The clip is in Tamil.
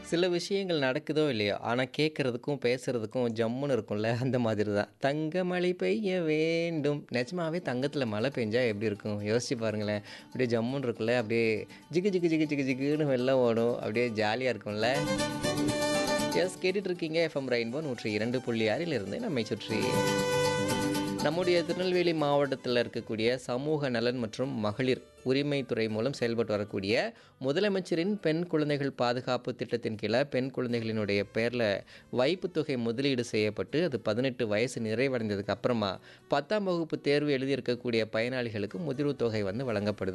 சில விஷயங்கள் நடக்குதோ இல்லையோ, ஆனா கேட்கறதுக்கும், பேசுறதுக்கும் ஜம்முன்னு இருக்கும்ல, அந்த மாதிரி தான். "தங்க மழை பெய்ய வேண்டும்." நிஜமாவே தங்கத்தில மழை பெஞ்சா எப்படி இருக்கும்? யோசிச்சு பாருங்களேன். அப்படியே ஜம்முன்னு இருக்கும்ல, அப்படியே ஜிகு ஜிகு ஜிகு ஜிகு ஜிகுன்னு வெள்ளம் ஓடும். அப்படியே ஜாலியா இருக்கும்ல. எஸ் கேட்டுட்டு இருக்கீங்க எஃப்எம் ரெயின்போ 102.6 இலிருந்து நம்மை சுற்றி. நம்முடைய திருநெல்வேலி மாவட்டத்தில இருக்கக்கூடிய சமூக நலன் மற்றும் மகளிர் உரிமைத்துறை மூலம் செயல்பட்டு வரக்கூடிய முதலமைச்சரின் பெண் குழந்தைகள் பாதுகாப்பு திட்டத்தின் கீழ பெண் குழந்தைகளினுடைய பெயர்ல வைப்புத் தொகை முதலீடு செய்யப்பட்டு, அது 18 வயசு நிறைவடைந்ததுக்கு அப்புறமா 10ஆம் வகுப்பு தேர்வு எழுதியிருக்கக்கூடிய பயனாளிகளுக்கு முதிர்வுத் தொகை வந்து வழங்கப்படுது.